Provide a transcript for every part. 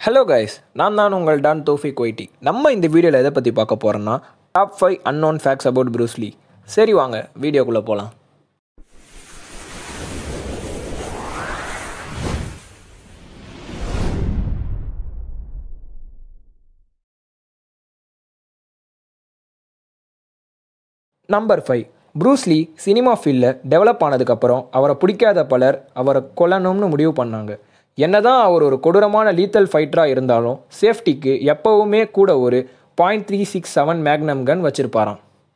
hello guys நான் தான் உங்கள் டான் தோஃபிக் ஒய்டி நம்ம இந்த வீடியோவில் எதை பற்றி பார்க்க போகிறோன்னா top five unknown facts about Bruce Lee சரி வாங்க வீடியோக்குள்ளே போகலாம் நம்பர் ஃபைவ் ப்ரூஸ்லி சினிமா ஃபீல்டில் டெவலப் ஆனதுக்கப்புறம் அவரை பிடிக்காத பலர் அவரை கொல்லணும்னு முடிவு பண்ணாங்க என்னதான் அவர் ஒரு கொடூரமான லீத்தல் ஃபைட்டராக இருந்தாலும் சேஃப்டிக்கு எப்போவுமே கூட ஒரு point three six seven magnum gun வச்சுருப்பாராம்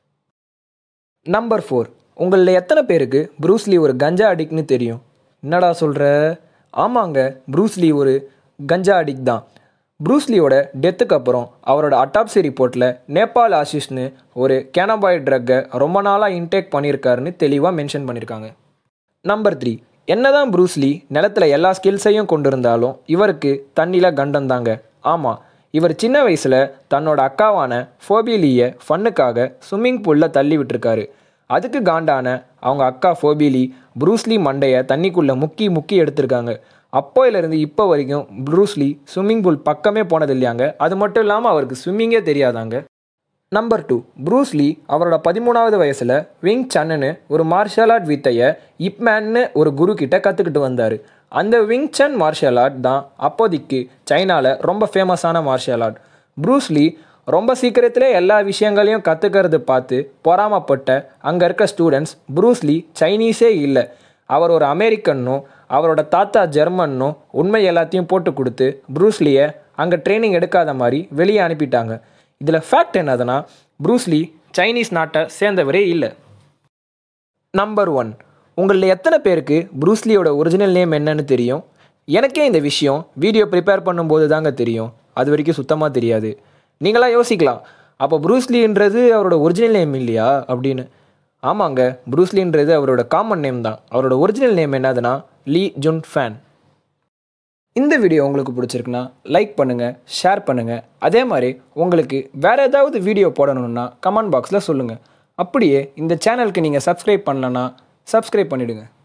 நம்பர் ஃபோர் உங்களில் எத்தனை பேருக்கு ப்ரூஸ்லி ஒரு கஞ்சா அடிக்ட்னு தெரியும் என்னடா சொல்கிற ஆமாங்க ப்ரூஸ்லி ஒரு கஞ்சா அடிக்ட் தான் ப்ரூஸ்லியோட டெத்துக்கு அப்புறம் அவரோட அட்டாப்சி ரிப்போர்ட்டில் நேபாள் ஆசிஸ்னு ஒரு கேனபாய் ட்ரக்கை ரொம்ப நாளாக இன்டேக் பண்ணியிருக்காருன்னு தெளிவாக மென்ஷன் பண்ணியிருக்காங்க நம்பர் த்ரீ என்னதான் ப்ரூஸ்லி நிலத்தில் எல்லா ஸ்கில்ஸையும் கொண்டு இருந்தாலும் இவருக்கு தண்ணியில் கண்டம் தாங்க ஆமாம் இவர் சின்ன வயசில் தன்னோட அக்காவான ஃபோபிலியை ஃபன்னுக்காக ஸ்விம்மிங் பூலில் தள்ளி விட்டுருக்காரு அதுக்கு காண்டான அவங்க அக்கா ஃபோபிலி ப்ரூஸ்லி மண்டையை தண்ணிக்குள்ளே முக்கி முக்கி எடுத்திருக்காங்க அப்போயிலிருந்து இப்போ வரைக்கும் ப்ரூஸ்லி ஸ்விம்மிங் பூல் பக்கமே போனது இல்லையாங்க அது மட்டும் இல்லாமல் அவருக்கு ஸ்விம்மிங்கே தெரியாதாங்க நம்பர் டூ ப்ரூஸ்லி அவரோட பதிமூணாவது வயசில் விங் சன்னு ஒரு மார்ஷல் ஆர்ட் வித்தையை இப்மேன்னு ஒரு குரு கிட்ட கற்றுக்கிட்டு வந்தார் அந்த விங் சன் மார்ஷல் ஆர்ட் தான் அப்போதைக்கு சைனாவில் ரொம்ப ஃபேமஸான மார்ஷல் ஆர்ட் ப்ரூஸ்லி ரொம்ப சீக்கிரத்திலே எல்லா விஷயங்களையும் கற்றுக்கிறது பார்த்து பொறாமப்பட்ட அங்கே இருக்க ஸ்டூடெண்ட்ஸ் ப்ரூஸ்லி சைனீஸே இல்லை அவர் ஒரு அமெரிக்கன்னும் அவரோட தாத்தா ஜெர்மன்னும் உண்மை எல்லாத்தையும் போட்டு கொடுத்து ப்ரூஸ்லியை அங்கே ட்ரைனிங் எடுக்காத மாதிரி வெளியே அனுப்பிட்டாங்க இதில் ஃபேக்ட் என்னதுன்னா ப்ரூஸ்லி சைனீஸ் நாட்டை சேர்ந்தவரே இல்லை நம்பர் ஒன் உங்களில் எத்தனை பேருக்கு ப்ரூஸ்லியோட ஒரிஜினல் நேம் என்னன்னு தெரியும் எனக்கே இந்த விஷயம் வீடியோ ப்ரிப்பேர் பண்ணும்போது தாங்க தெரியும் அது வரைக்கும் சுத்தமாக தெரியாது நீங்களாம் யோசிக்கலாம் அப்போ ப்ரூஸ்லின்றது அவரோட ஒரிஜினல் நேம் இல்லையா அப்படின்னு ஆமாங்க ப்ரூஸ்லின்றது அவரோட காமன் நேம் தான் அவரோட ஒரிஜினல் நேம் என்னதுன்னா லீ ஜுன் ஃபேன் இந்த வீடியோ உங்களுக்கு பிடிச்சிருக்குன்னா லைக் பண்ணுங்கள் ஷேர் பண்ணுங்கள் அதே மாதிரி உங்களுக்கு வேறு ஏதாவது வீடியோ போடணுன்னா கமெண்ட் பாக்ஸில் சொல்லுங்கள் அப்படியே இந்த சேனலுக்கு நீங்கள் சப்ஸ்கிரைப் பண்ணலன்னா சப்ஸ்கிரைப் பண்ணிவிடுங்க